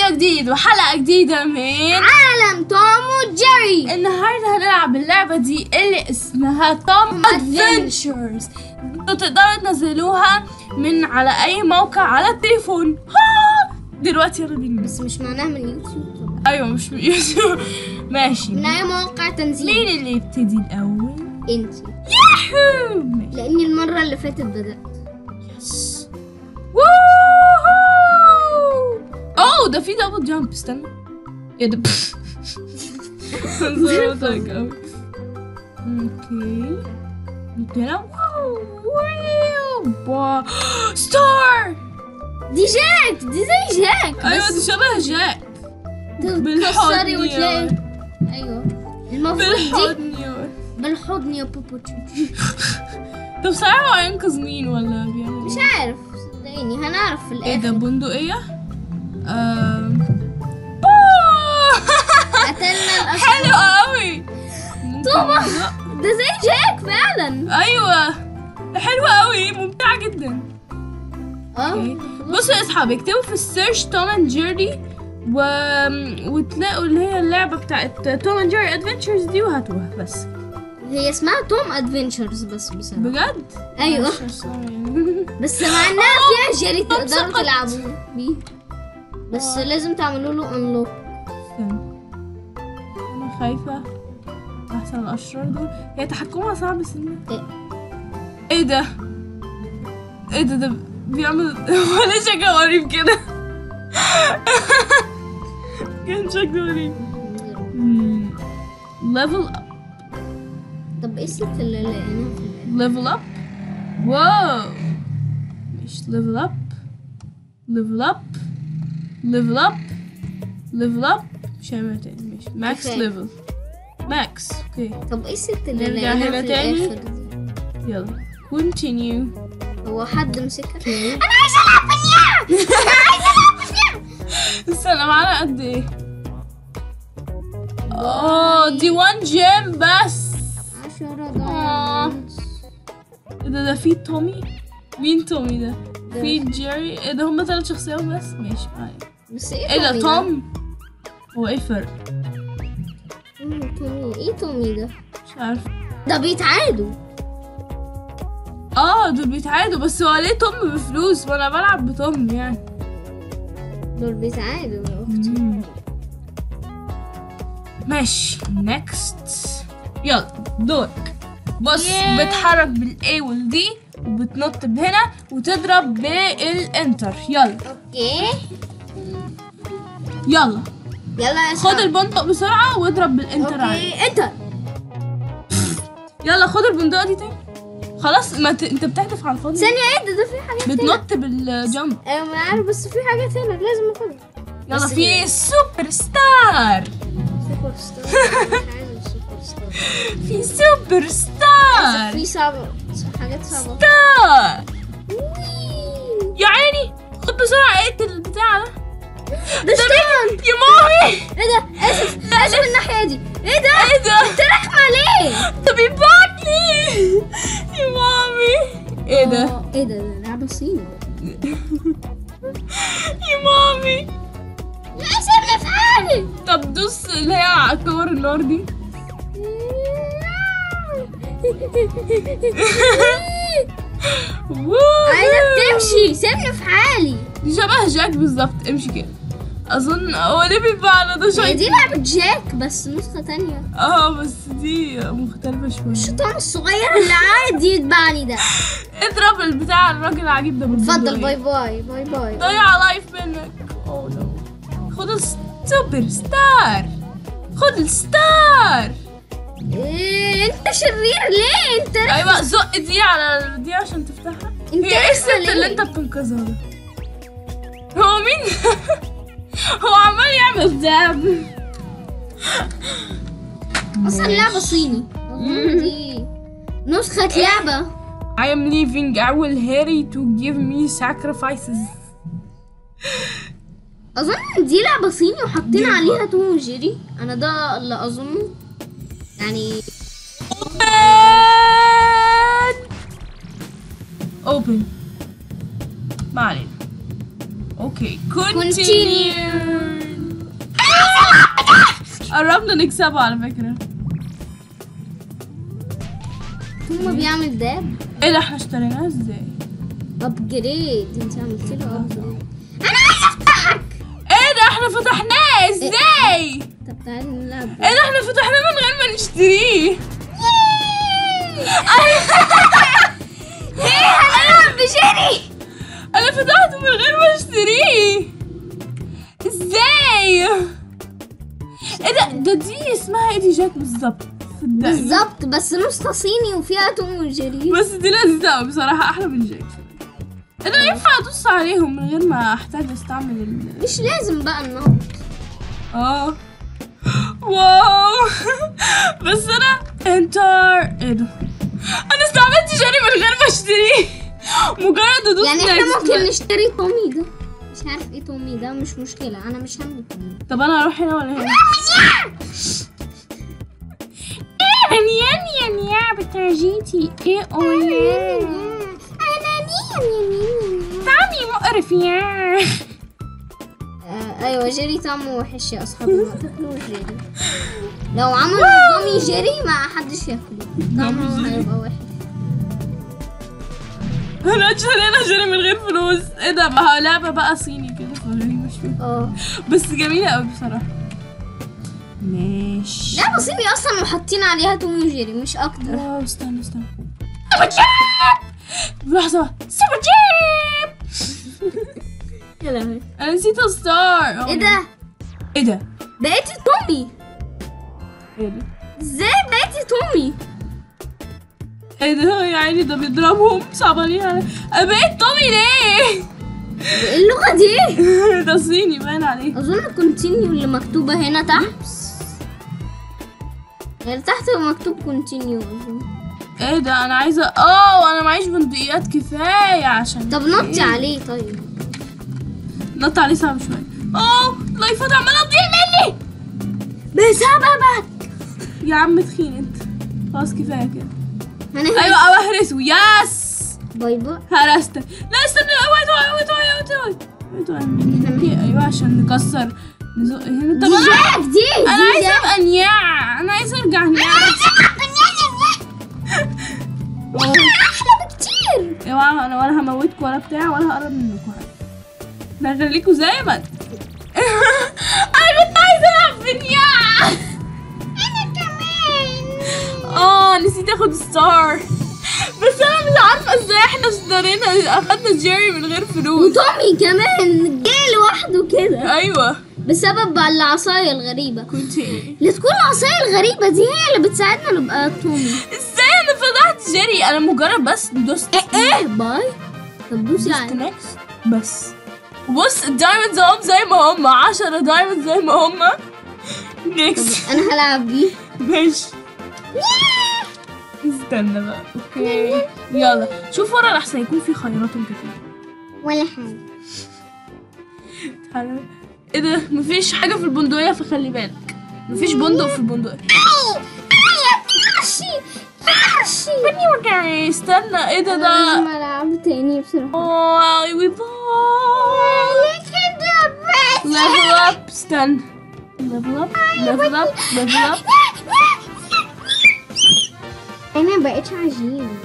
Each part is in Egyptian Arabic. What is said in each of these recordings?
فيديو جديد وحلقة جديدة من عالم توم وجيري النهاردة هنلعب اللعبة دي اللي اسمها توم Adventures. ادفنتشرز تقدروا تنزلوها من على أي موقع على التليفون ها دلوقتي يلا بينا بس مش معناها من يوتيوب طبعا أيوة مش من يوتيوب ماشي من اي موقع تنزيل مين اللي يبتدي الأول؟ انت ياهو ماشي لاني المره اللي فاتت بدات يس ووهو اوه ده في دبل جامب استنى ايه ده ظبطك أوي. اوكي كده واو واو با- ستار دي جاك دي زي جاك ايوه دي بس شبه جاك تكسري بالحضن وتلاقي يا ايوه المفروض دي بالحضن يا بالحضن يا بوبو طب صحيح هو هينقذ مين ولا بيعمل مش إيه؟ عارف صدقيني هنعرف في ايه ده الاخر بندقية؟ آم. با- قتلنا الاشخاص حلو قوي طبعا ده زي جاك فعلا ايوه ده حلو قوي ممتع جدا اه بصوا يا اصحابي اكتبوا في السيرش توم اند جيري و... وتلاقوا اللي هي اللعبه بتاعت توم اند جيري ادفنتشرز دي وهاتوها بس هي اسمها توم ادفنتشرز بس بصراحه بجد ايوه معلش، sorry. بس مع انها فيها جري تقدروا سقط. تلعبوا بيه بس لازم تعملوا له انلوك استنى. انا خايفه احسن الاشرار دول هي تحكمها صعب سنة إيه. ايه ده ايه ده ده بيعمل ولا شكله غريب كده كان شكله غريب ليفل اب طب ايه الست اللي لقيناها في الآخر؟ ليفل اب واو مش ليفل اب ليفل اب ليفل اب ليفل اب مش هعملها تاني ماشي ماكس كفاية. ليفل ماكس اوكي طب ايه الست اللي نرجع لقيناها هنا في تاني؟ الاخر دي يلا continue هو حد مسكها اوكي انا عايزه العب باللعب انا عايزه العب باللعب استنى معانا قد ايه اه دي وان جيم بس 10 آه. دايموندز ايه ده ده في تومي مين تومي ده ده- في جيري ايه ده هما ثلاث شخصيات بس ماشي معايا بس ايه ايه ده تومي توم هو ايه الفرق مم، تومي ايه تومي ده مش عارفه ده بيتعادوا اه دول بيتعادوا بس هو ليه توم بفلوس وانا بلعب بتوم يعني دول بيتعادوا يا اختي مم. ماشي نيكست يلا دورك بص Yeah. بتحرك بالاي والدي وبتنط بهنا وتضرب بالانتر يلا اوكي يلا يلا يا خد شباب. البندق بسرعة واضرب بالانتر عليه اوكي انت يلا خد البندقة دي تاني خلاص ما ت... انت بتحدف على الفاضي ثانية ايه ده ده في حاجات هنا بتنط بالجمب ايوه ما أنا عارف بس في حاجات هنا لازم اخدها يلا بس في هي- سوبر ستار سوبر ستار مش عايزة سوبر ستار في سوبر بس ستار في صعبة حاجات صعبة ستار وي. يا عيني خد بسرعة اقتل البتاع ده ده اشتغل يا مامي ايه ده اسف اسف الناحية دي ايه ده ايه ده انت رخمة ليه ده بيبعتني يا مامي ايه ده آه، ايه ده ده لعبة صيني يا مامي لا سيبني في حالي طب دوس اللي هي على كور النار دي ووو. عايزك تمشي سيبني في حالي دي شبه جاك بالظبط امشي كده اظن هو ليه بيبيعنا ده هي شوية دي لعبة جاك بس نسخة تانية اه بس دي مختلفة شوية الشيطان الصغير اللي عادي يتبعني ده اضرب البتاع الراجل العجيب ده بالبندقية. اتفضل باي باي باي باي ضيع لايف منك اوه نو خد السوبر ستار خد الستار إيه انت شرير ليه انت رخم ايوه زق دي على دي عشان تفتحها انت هي ايه رخمة الست ليه؟ اللي انت بتنقذها ده هو مين هو عمال يعمل داب اصلا لعبة صيني أظن دي نسخة لعبة I am leaving I will Harry to give me sacrifices اظن إن دي لعبة صيني وحاطين عليها توم وجيري انا ده اللي اظنه يعني open open ما علينا اوكي Continue. continue قربنا نكسبه على فكرة ثم بيعمل داب ايه ده احنا اشتريناه ازاي؟ ابجريد انت عملت له ابجريد انا عايز افتحك ايه ده احنا فتحناه ازاي؟ طب تعالي نلعب ايه ده احنا فتحناه من غير ما نشتريه ايه هنلعب بجيري انا فتحته من غير ما اشتريه ازاي؟ ايه ده ده دي اسمها ايه دي جاك بالظبط صدقني. بالظبط بس نص صيني وفيها توم وجيري بس دي لذيذة أوي بصراحة أحلى من جاك أنا ينفع أدوس عليهم من غير ما أحتاج أستعمل ال مش لازم بقى النهارده آه واو بس أنا انتر إيه ده أنا استعملت جاري من غير ما أشتريه مجرد أدوس يعني احنا next ممكن بس. نشتري تومي ده مش عارف ايه تومي ده مش مشكلة انا مش هملك تومي طب أنا أروح هنا ولا هنا؟ إيه نيا نيا نيا بتاع جيتي إيه أوه انا مين طعمي مقرف يا آه ايوه جيري طعمه وحش يا اصحابي ما تاكلوش جيري لو عملوا تومي جيري ما حدش ياكله طعمه هيبقى وحش انا اشترينا جري من غير فلوس ايه ده ما هو لعبه بقى صيني كده فغريبه شويه اه بس جميله قوي بصراحه ماشي لا بصيبي اصلا وحاطين عليها تومي وجيري مش اكتر واو استنى استنى سوبر جيب لحظه سوبر جيب يا لهوي انا نسيت ستار ايه ده ايه ده بقيتي تومي ايه ده ازاي بقيتي تومي ايه ده يا عيني ده بيضربهم صعبانين على انا بقيت تومي ليه ايه اللغة دي ده صيني باين عليه اظن كونتينيو اللي مكتوبة هنا تحت اللي تحت مكتوب كونتينيو اظن ايه ده انا عايزه اه انا معيش بندقيات كفايه عشان طب نطي عليه طيب نط عليه صعب شويه اه لايفات عماله تضيع مني بسببك يا عم تخين انت خلاص كفايه كده انا ايوه او اهرسه يس باي باي هرست لا استنى اوعي توعي اوعي توعي اوعي توعي اوعي توعي ايوه عشان نكسر نزق هنا طب دي انا جاك دي انا دي عايزه جاك. ابقى نياع انا عايزه ارجع نياع احلى بكتير اوعى انا ولا هموتكم ولا بتاع ولا هقرب منكم حاجه انا هخليكوا زي ما انت انا كنت عايزه العب في نياع انا كمان اه نسيت اخد ستار بس انا مش عارفه ازاي احنا اشترينا اخدنا جيري من غير فلوس وتومي كمان جه لوحده كده ايوه بسبب العصاية الغريبة كنت ايه لا تكون العصاية الغريبة دي هي اللي بتساعدنا نبقى تومي ازاي انا فتحت جيري انا مجرد بس دوست ايه باي طب دوسي دوست على نكست بس بص الدايموندز هم زي ما هم 10 دايموند زي ما هم نكست انا هلعب بيه ماشي استنى بقى اوكي يلا شوف ورا لحسن يكون في خيارات كتير ولا حاجة تعالى ايه ده مفيش حاجه في البندقيه فخلي بالك مفيش بندق في البندقيه ماشي ماشي بني وجعي استنى ايه ده ده لازم العب تاني بصراحة واي وي ليفل اب استنى ليفل اب ليفل اب ليفل اب انا بقيتش عجين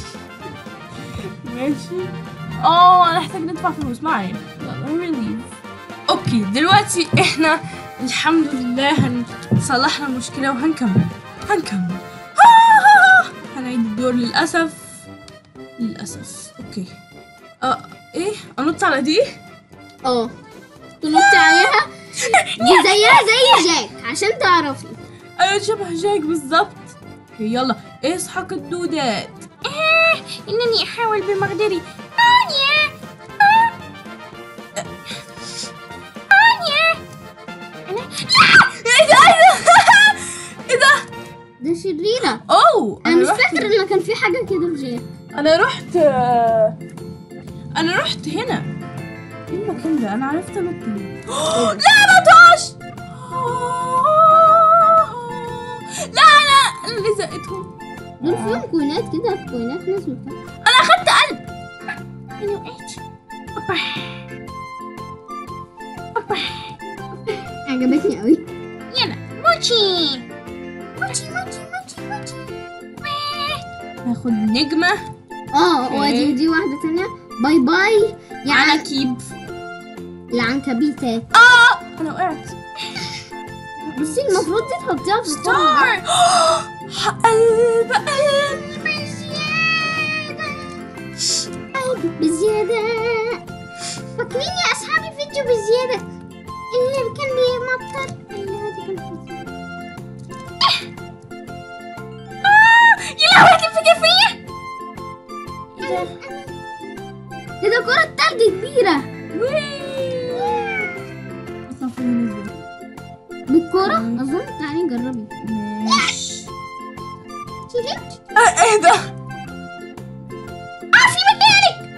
ماشي اه انا احتاج ندفع فلوس معايا يلا ريليف اوكي دلوقتي احنا الحمد لله صلحنا المشكله وهنكمل هنكمل آه! هنعيد الدور للاسف للاسف اوكي اه ايه انط على دي اه تنطي عليها دي زيها زي جاك عشان تعرفي ايوه شبه جاك بالظبط اوكي يلا اسحق الدودات آه انني احاول بمقدري انيا آه. انيا انا لا ايه ده ايه ده ايه ده ده شريرة اوه انا مش رحت- فاكرة ان كان في حاجة كده في جاك انا رحت آه، انا رحت هنا ايه المكان ده انا عرفت انط هنا. لا ما توش لا لا انا اللي زقتهم دول فيهم كوينات كده كوينات ناس بتاع انا اخدت قلب انا وقعت أوبا. أوبا. عجبتني قوي يلا موج موتشي موتشي موتشي موتشي موتشي ناخد نجمة اه أوكي. ودي دي واحدة تانية باي باي على يعني كيب العنكبيتات اه انا وقعت بصي المفروض دي تحطيها في الطاولة ستار قلب قلب قلبي بزيادة فاكرين يا أصحابي فيديو بزيادة اللي كان بيمطر اللي هذا كان فيه. يا لهوي هتنفجر فيا ايه ده كرة تلج كبيرة اطلع فوق هنا ازاي بالكرة أظن تعالي جربي ماشي شيلت آه، ايه ده اه في مكانك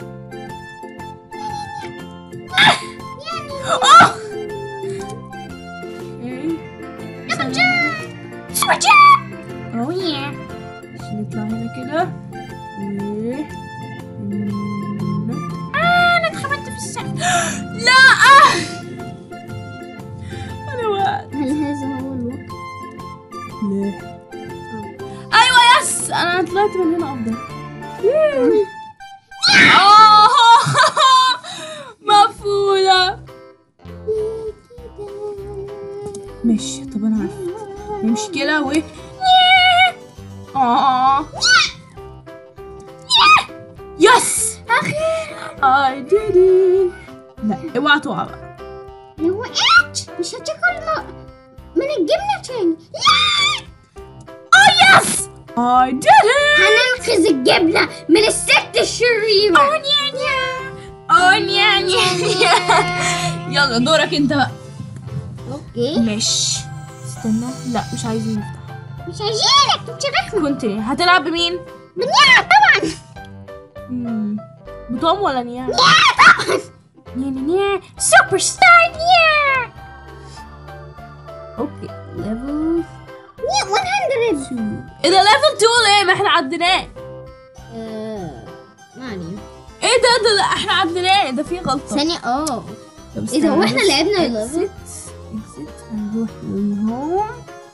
اه سوبر جاب اوه يا نطلع هنا كده و آه، انا اتخبطت في السقف لا انا وقعت هل هذا هو الوقت؟ لا ايوه يس انا طلعت من هنا افضل آه، مقفولة ماشي طب انا عارفة نمشي كده و اه يس I did it لا اوعى تقع بقى لو وقعت مش هتاكل م- من الجبنة تاني اه يس I did it هننقذ الجبنة من الست الشريرة أو نيا نيا أو نيا نيا يلا دورك انت بقى اوكي ماشي استنى لا مش عايزين نفتح مش عايزينك انت رخمة كنت هتلعب بمين؟ بنلعب طبعا مم. بتوم ولا نيا؟ يا طبعا نيا نيا نيا سوبر ستار يا اوكي ليفل 100 2 ايه ده ليفل 2 ليه؟ ما احنا عديناه ما علينا ايه ده ده, ده احنا عديناه ده في غلطة ثانية اه طب ايه ده استنى واحنا بس. لعبنا اكزيت اكزيت هنروح للهوم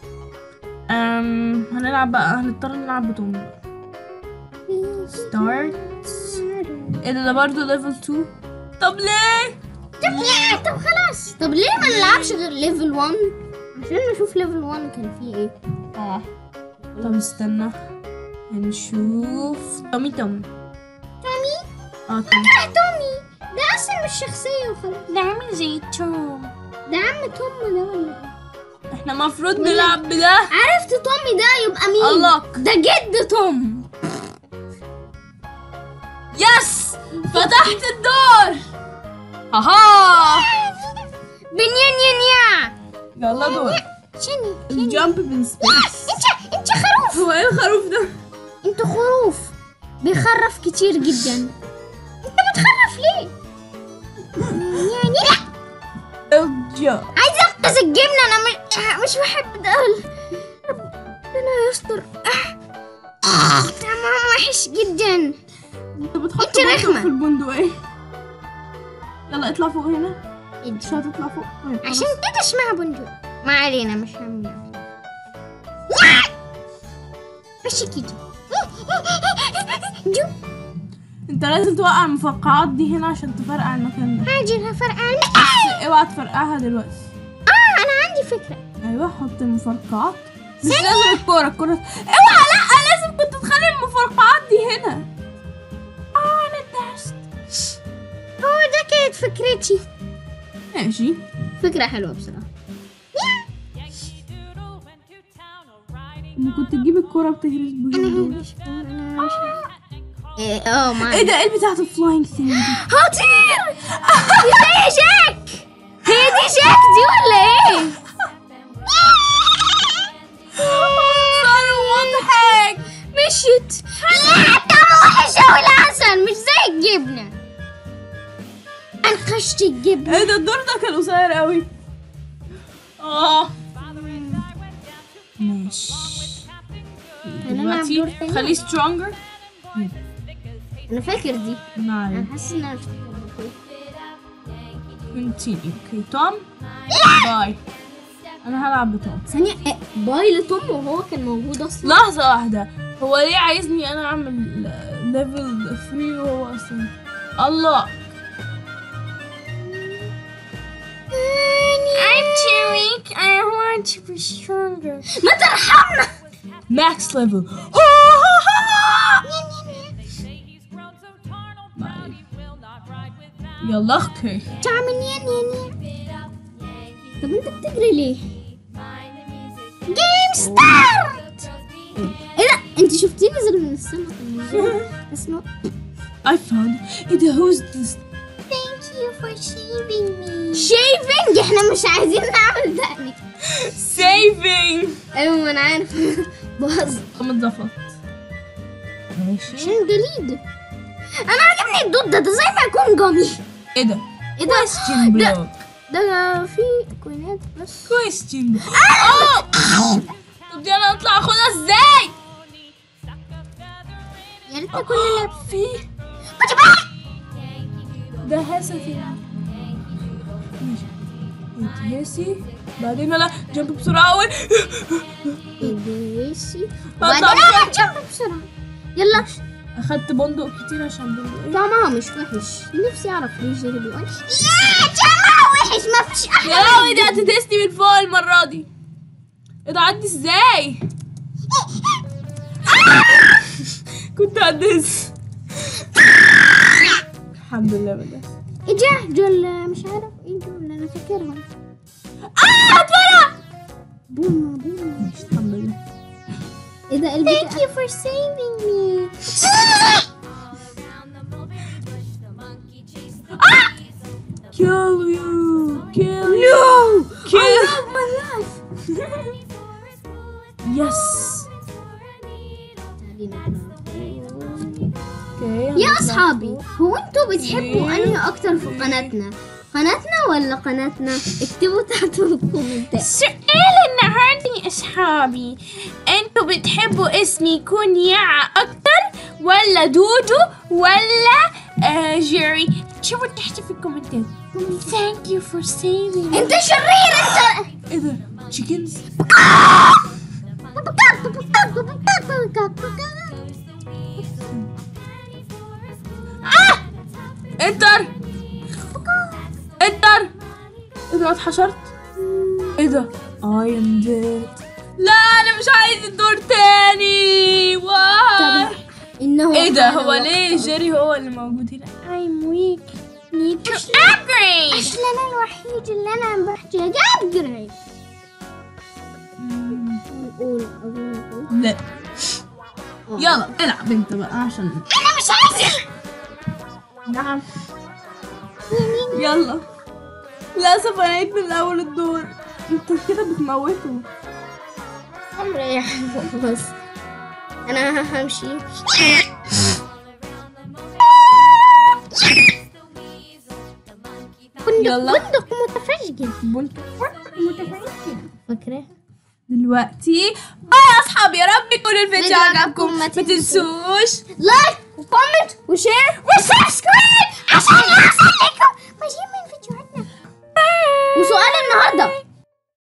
أم هنلعب بقى هنضطر نلعب بتوم بقى ستارت ايه ده ده برضه ليفل 2 طب ليه؟ طب لا طب خلاص طب ليه ما نلعبش غير ليفل 1 عشان نشوف ليفل 1 كان فيه ايه اه طب استنى هنشوف تومي تومي تومي اه تومي لا تومي ده اصلا مش شخصية وخلاص ده عامل زي توم ده عم توم ده ولا ايه احنا المفروض نلعب بده عرفت تومي ده يبقى مين الله ده جد توم يس فتحت الدور اها بنيان ين يا يلا دور شني الجامب من سبيس انت انت خروف هو ايه الخروف ده؟ انت خروف بيخرف كتير جدا انت بتخرف ليه يعني لا الجا عايزه انقذ الجبنه انا مش مش بحب ده ربنا يستر آه. طعمها وحش جدا انت بتحط انت بندق رخمة. في البندقية يلا اطلع فوق هنا مش هتطلع فوق طيب خلاص. عشان كده اسمها بندق ما علينا مش هعمل ماشي كده جو انت لازم توقع المفرقعات دي هنا عشان تفرقع المكان ده هاجي هفرقع بس اوعى تفرقعها دلوقتي اه انا عندي فكره ايوه حط المفرقعات مش لازم الكورة الكورة اوعى لا لازم كنت تخلي المفرقعات دي هنا اه انا دست هو ده كانت فكرتي ماشي فكره حلوه بصراحه لما كنت تجيب الكورة بتهرس بوجود دول مش انا مش ايه اه ما ايه ده ايه بتاعت الفلاينج ثينج دي هطير هي جاك هي دي جاك دي ولا ايه صار مضحك مشيت لا طعمه وحش اوي العسل مش زي الجبنه انقشت الجبنه ايه ده الدور ده كان قصير قوي اه ماشي هنلعب دور دلوقتي تاني؟ خليه سترونجر انا فاكر دي نايس انا حاسس ان انا كونتينيو اوكي توم باي انا هلعب بتوم ثانية إيه، باي لتوم وهو كان موجود اصلا لحظة واحدة هو ليه عايزني انا اعمل ليفل 3 وهو اصلا الله I'm too weak. I want to be stronger. ما ترحمنا Max level. يلا اوكي تعمل نيا نيا نيا طب انت بتجري ليه؟ جيم ستارت ايه ده انت شفتيه نزل من السما اسمه I found ايه ده who's this Thank you for saving me shaving احنا مش عايزين نعمل ده saving ايوه ما انا عارف باظ قام اتظبط ماشي عشان جليد انا عجبني الدود ده ده زي ما يكون جامي ايه ده ايه ده question ده block ده في كوينات بس question block oh طب دي انا اطلع اخدها ازاي يا ريت كل اللي في كنت بقى ده هاسة في ماشي يتهسي بعدين انا جنب بسرعة قوي ماشي بطلع وبعدين بسرعة. انا جنب بسرعة يلا اخدت بندق كتير عشان بندق ايه طعمها مش وحش نفسي اعرف ليه جيري بيقول يا طعمها وحش ما فيش يا لهوي دي هتتهسني من فوق المرة دي ايه ده عدي ازاي كنت هدس الحمد لله بدأ ايه ده دول مش عارف ايه دول انا فاكرهم اه اتولع بوما بوما ماشي الحمد لله ايه ده البيت Thank you for saving me kill you kill No you I kill love my life yes اوكي يا اصحابي هو انتوا بتحبوا انهي اكتر في قناتنا قناتنا ولا قناتنا اكتبوا تحت في الكومنتات سؤال النهاردة أصحابي أنتوا بتحبوا اسمي يكون يعا أكتر ولا دودو ولا آه جيري شوفوا تحت في الكومنتات Thank you for saving انت شرير انت إيه ده تشيكنز آه انتر انتر إيه ده اتحشرت إيه ده I am dead لا أنا مش عايز الدور تاني واو طب انه ايه ده كان هو وقت- ليه جيري هو اللي موجود هنا I'm weak need to upgrade اصل انا الوحيد اللي انا بحتاج ابجريد نقول اقول اقول لا يلا العب انت بقى عشان انا مش عايزه نعم يلا للأسف أنا عيد من أول الدور انت كده بتموته مريح بس انا همشي يلا. بندق بندق متفجر بنت متفجر فاكراه دلوقتي باي يا أصحابي يا رب يكون الفيديو فيديو عجبكم عجبكم، ما ما تنسوش لايك وكومنت وشير وسبسكرايب عشان يوصل لكم مزيد من فيديوهاتنا وسؤال النهارده